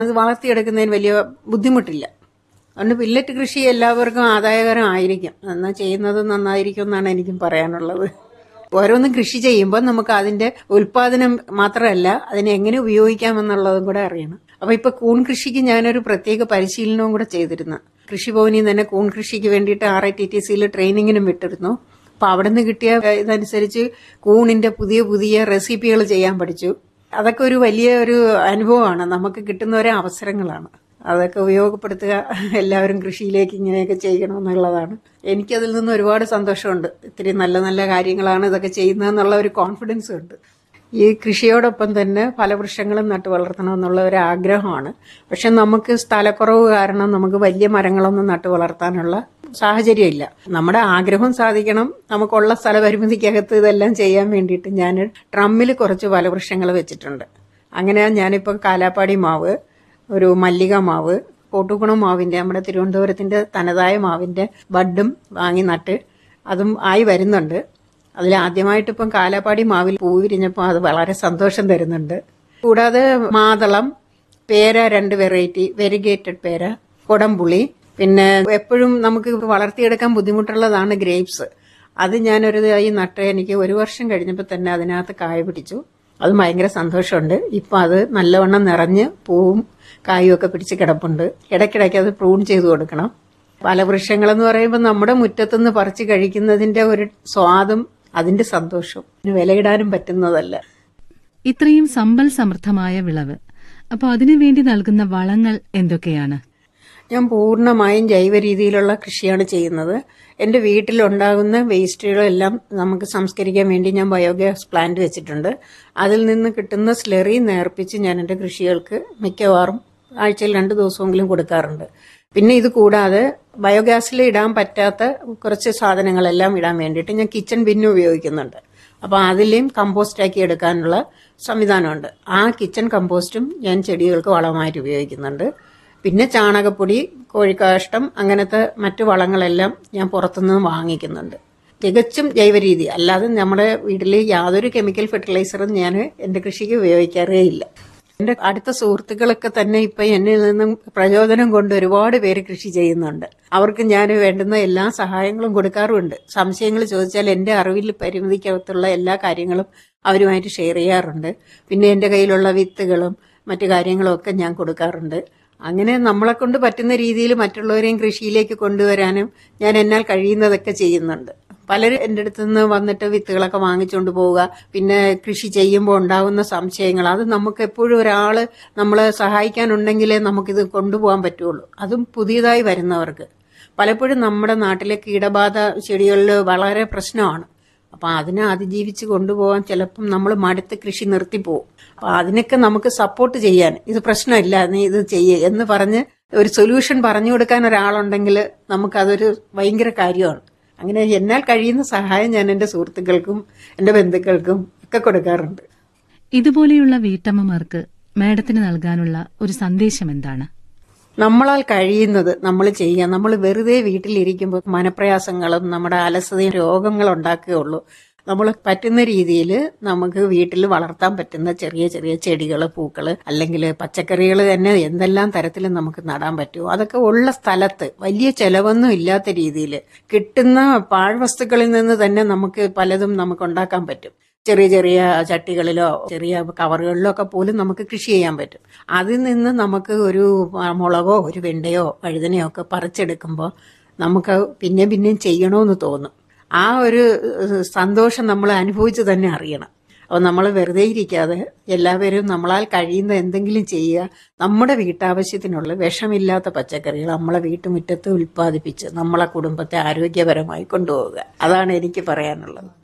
അത് വളർത്തിയെടുക്കുന്നതിന് വലിയ ബുദ്ധിമുട്ടില്ല അതുകൊണ്ട് പില്ലറ്റ് കൃഷി എല്ലാവർക്കും ആദായകരമായിരിക്കും എന്നാൽ ചെയ്യുന്നത് നന്നായിരിക്കും എന്നാണ് എനിക്കും പറയാനുള്ളത് ഓരോന്നും കൃഷി ചെയ്യുമ്പോൾ നമുക്ക് അതിന്റെ ഉൽപാദനം മാത്രമല്ല അതിനെ എങ്ങനെ ഉപയോഗിക്കാമെന്നുള്ളതും കൂടെ അറിയണം അപ്പൊ ഇപ്പൊ കൂൺ കൃഷിക്ക് ഞാനൊരു പ്രത്യേക പരിശീലനവും കൂടെ ചെയ്തിരുന്നു കൃഷിഭവനിൽ തന്നെ കൂൺ കൃഷിക്ക് വേണ്ടിയിട്ട് ആർ ഐ ടി ടി സിയിൽ ട്രെയിനിങ്ങിനും വിട്ടിരുന്നു അപ്പൊ അവിടെ നിന്ന് കിട്ടിയ ഏഹ്, ഇതനുസരിച്ച് കൂണിന്റെ പുതിയ പുതിയ റെസിപ്പികൾ ചെയ്യാൻ പഠിച്ചു അതൊക്കെ ഒരു വലിയ ഒരു അനുഭവമാണ് നമുക്ക് കിട്ടുന്ന ഒരു അവസരങ്ങളാണ് അതൊക്കെ ഉപയോഗപ്പെടുത്തുക എല്ലാവരും കൃഷിയിലേക്ക് ഇങ്ങനെയൊക്കെ ചെയ്യണമെന്നുള്ളതാണ് എനിക്കതിൽ നിന്ന് ഒരുപാട് സന്തോഷമുണ്ട് ഇത്തിരി നല്ല നല്ല കാര്യങ്ങളാണ് ഇതൊക്കെ ചെയ്യുന്നതെന്നുള്ള ഒരു കോൺഫിഡൻസ് ഉണ്ട് ഈ കൃഷിയോടൊപ്പം തന്നെ പല വൃക്ഷങ്ങളും നട്ടു വളർത്തണമെന്നുള്ള ഒരു ആഗ്രഹമാണ് പക്ഷെ നമുക്ക് സ്ഥലക്കുറവ് കാരണം നമുക്ക് വലിയ മരങ്ങളൊന്നും നട്ടു വളർത്താനുള്ള സാഹചര്യമില്ല നമ്മുടെ ആഗ്രഹം സാധിക്കണം നമുക്കുള്ള സ്ഥലപരിമിതിക്കകത്ത് ഇതെല്ലാം ചെയ്യാൻ വേണ്ടിയിട്ട് ഞാൻ ട്രമ്മിൽ കുറച്ച് ഫലവൃക്ഷങ്ങൾ വെച്ചിട്ടുണ്ട് അങ്ങനെ ഞാനിപ്പം കാലാപ്പാടി മാവ് ഒരു മല്ലിക മാവ് കോട്ടുകുണം മാവിന്റെ നമ്മുടെ തിരുവനന്തപുരത്തിന്റെ തനതായ മാവിന്റെ ബഡും വാങ്ങി നട്ട് അതും ആയി വരുന്നുണ്ട് അതിൽ ആദ്യമായിട്ട് ഇപ്പം കാലാപ്പാടി മാവിൽ പൂ വിരിഞ്ഞപ്പോൾ അത് വളരെ സന്തോഷം തരുന്നുണ്ട് കൂടാതെ മാതളം പേര രണ്ട് വെറൈറ്റി വെരിഗേറ്റഡ് പേര കൊടംപുളി പിന്നെ എപ്പോഴും നമുക്ക് വളർത്തിയെടുക്കാൻ ബുദ്ധിമുട്ടുള്ളതാണ് ഗ്രേപ്സ് അത് ഞാനൊരു തൈ നട്ട് എനിക്ക് ഒരു വർഷം കഴിഞ്ഞപ്പോൾ തന്നെ അതിനകത്ത് കായ പിടിച്ചു അത് ഭയങ്കര സന്തോഷമുണ്ട് ഇപ്പം അത് നല്ലവണ്ണം നിറഞ്ഞ് പൂവും കായും ഒക്കെ പിടിച്ച് കിടപ്പുണ്ട് ഇടയ്ക്കിടയ്ക്ക് അത് പ്രൂൺ ചെയ്ത് കൊടുക്കണം പല വൃക്ഷങ്ങളെന്ന് പറയുമ്പോൾ നമ്മുടെ മുറ്റത്തുനിന്ന് പറിച്ച് കഴിക്കുന്നതിന്റെ ഒരു സ്വാദും അതിന്റെ സന്തോഷവും ഇതിന് വിലയിടാനും പറ്റുന്നതല്ല ഇത്രയും സമ്പൽ സമൃദ്ധമായ വിളവ് അപ്പോൾ അതിനുവേണ്ടി നൽകുന്ന വളങ്ങൾ എന്തൊക്കെയാണ് ഞാൻ പൂർണ്ണമായും ജൈവ രീതിയിലുള്ള കൃഷിയാണ് ചെയ്യുന്നത് എൻ്റെ വീട്ടിലുണ്ടാകുന്ന വേസ്റ്റുകളെല്ലാം നമുക്ക് സംസ്കരിക്കാൻ വേണ്ടി ഞാൻ ബയോഗ്യാസ് പ്ലാന്റ് വെച്ചിട്ടുണ്ട് അതിൽ നിന്ന് കിട്ടുന്ന സ്ലെറി നേർപ്പിച്ച് ഞാൻ എൻ്റെ കൃഷികൾക്ക് മിക്കവാറും ആഴ്ചയിൽ രണ്ട് ദിവസമെങ്കിലും കൊടുക്കാറുണ്ട് പിന്നെ ഇത് കൂടാതെ ബയോഗ്യാസിൽ ഇടാൻ പറ്റാത്ത കുറച്ച് സാധനങ്ങളെല്ലാം ഇടാൻ വേണ്ടിയിട്ട് ഞാൻ കിച്ചൺ ബിന്ന് ഉപയോഗിക്കുന്നുണ്ട് അപ്പോൾ അതിലെയും കമ്പോസ്റ്റ് ആക്കി എടുക്കാനുള്ള സംവിധാനമുണ്ട് ആ കിച്ചൺ കമ്പോസ്റ്റും ഞാൻ ചെടികൾക്ക് വളമായിട്ട് ഉപയോഗിക്കുന്നുണ്ട് പിന്നെ ചാണകപ്പൊടി കോഴിക്കാഷ്ടം അങ്ങനത്തെ മറ്റു വളങ്ങളെല്ലാം ഞാൻ പുറത്തുനിന്ന് വാങ്ങിക്കുന്നുണ്ട് തികച്ചും ജൈവരീതി അല്ലാതെ നമ്മുടെ വീട്ടിൽ യാതൊരു കെമിക്കൽ ഫെർട്ടിലൈസറും ഞാൻ എൻ്റെ കൃഷിക്ക് ഉപയോഗിക്കാറേ ഇല്ല എൻ്റെ അടുത്ത സുഹൃത്തുക്കളൊക്കെ തന്നെ ഇപ്പൊ എന്നിൽ നിന്നും പ്രചോദനം കൊണ്ട് ഒരുപാട് പേര് കൃഷി ചെയ്യുന്നുണ്ട് അവർക്ക് ഞാൻ വേണ്ടുന്ന എല്ലാ സഹായങ്ങളും കൊടുക്കാറുമുണ്ട് സംശയങ്ങൾ ചോദിച്ചാൽ എൻ്റെ അറിവിൽ പരിമിതിക്കകത്തുള്ള എല്ലാ കാര്യങ്ങളും അവരുമായിട്ട് ഷെയർ ചെയ്യാറുണ്ട് പിന്നെ എൻ്റെ കയ്യിലുള്ള വിത്തുകളും മറ്റു കാര്യങ്ങളും ഒക്കെ ഞാൻ കൊടുക്കാറുണ്ട് അങ്ങനെ നമ്മളെ കൊണ്ട് പറ്റുന്ന രീതിയിൽ മറ്റുള്ളവരെയും കൃഷിയിലേക്ക് കൊണ്ടുവരാനും ഞാൻ എന്നാൽ കഴിയുന്നതൊക്കെ ചെയ്യുന്നുണ്ട് പലരും എൻ്റെ അടുത്ത് നിന്ന് വന്നിട്ട് വിത്തുകളൊക്കെ വാങ്ങിച്ചുകൊണ്ട് പോവുക പിന്നെ കൃഷി ചെയ്യുമ്പോൾ ഉണ്ടാകുന്ന സംശയങ്ങൾ അത് നമുക്ക് എപ്പോഴും ഒരാള് നമ്മളെ സഹായിക്കാനുണ്ടെങ്കിലേ നമുക്കിത് കൊണ്ടുപോകാൻ പറ്റുള്ളൂ അതും പുതിയതായി വരുന്നവർക്ക് പലപ്പോഴും നമ്മുടെ നാട്ടിലെ കീടബാധ ചെടികളിൽ വളരെ പ്രശ്നമാണ് അപ്പൊ അതിനെ അതിജീവിച്ച് കൊണ്ടുപോകാൻ ചിലപ്പം നമ്മൾ മടുത്ത് കൃഷി നിർത്തിപ്പോവും അപ്പൊ അതിനൊക്കെ നമുക്ക് സപ്പോർട്ട് ചെയ്യാൻ ഇത് പ്രശ്നമില്ല നീ ഇത് ചെയ്യ് എന്ന് പറഞ്ഞ് ഒരു സൊല്യൂഷൻ പറഞ്ഞു കൊടുക്കാൻ ഒരാളുണ്ടെങ്കിൽ നമുക്കതൊരു ഭയങ്കര കാര്യമാണ് അങ്ങനെ എന്നാൽ കഴിയുന്ന സഹായം ഞാൻ എൻ്റെ സുഹൃത്തുക്കൾക്കും എൻ്റെ ബന്ധുക്കൾക്കും ഒക്കെ കൊടുക്കാറുണ്ട് ഇതുപോലെയുള്ള വീട്ടമ്മമാർക്ക് മാഡത്തിന് നൽകാനുള്ള ഒരു സന്ദേശം എന്താണ് നമ്മളാൽ കഴിയുന്നത് നമ്മൾ ചെയ്യുക നമ്മൾ വെറുതെ വീട്ടിലിരിക്കുമ്പോൾ മനപ്രയാസങ്ങളും നമ്മുടെ അലസതയും രോഗങ്ങളും ഉണ്ടാക്കുകയുള്ളൂ നമ്മൾ പറ്റുന്ന രീതിയിൽ നമുക്ക് വീട്ടിൽ വളർത്താൻ പറ്റുന്ന ചെറിയ ചെറിയ ചെടികൾ പൂക്കൾ അല്ലെങ്കിൽ പച്ചക്കറികൾ തന്നെ എന്തെല്ലാം തരത്തിൽ നമുക്ക് നടാൻ പറ്റുമോ അതൊക്കെ ഉള്ള സ്ഥലത്ത് വലിയ ചെലവൊന്നും ഇല്ലാത്ത രീതിയിൽ കിട്ടുന്ന പാഴ്വസ്തുക്കളിൽ നിന്ന് തന്നെ നമുക്ക് പലതും നമുക്ക് ഉണ്ടാക്കാൻ പറ്റും ചെറിയ ചെറിയ ചട്ടികളിലോ ചെറിയ കവറുകളിലോ ഒക്കെ പോലും നമുക്ക് കൃഷി ചെയ്യാൻ പറ്റും അതിൽ നിന്ന് നമുക്ക് ഒരു മുളകോ ഒരു വെണ്ടയോ വഴുതനയോ ഒക്കെ പറിച്ചെടുക്കുമ്പോൾ നമുക്ക് പിന്നെ പിന്നെയും ചെയ്യണമെന്ന് തോന്നും ആ ഒരു സന്തോഷം നമ്മൾ അനുഭവിച്ച് തന്നെ അറിയണം അപ്പോൾ നമ്മൾ വെറുതെ ഇരിക്കാതെ എല്ലാവരും നമ്മളാൽ കഴിയുന്ന എന്തെങ്കിലും ചെയ്യുക നമ്മുടെ വീട്ടാവശ്യത്തിനുള്ള വിഷമില്ലാത്ത പച്ചക്കറികൾ നമ്മളെ വീട്ടുമുറ്റത്ത് ഉൽപ്പാദിപ്പിച്ച് നമ്മളെ കുടുംബത്തെ ആരോഗ്യപരമായി കൊണ്ടുപോവുക അതാണ് എനിക്ക് പറയാനുള്ളത്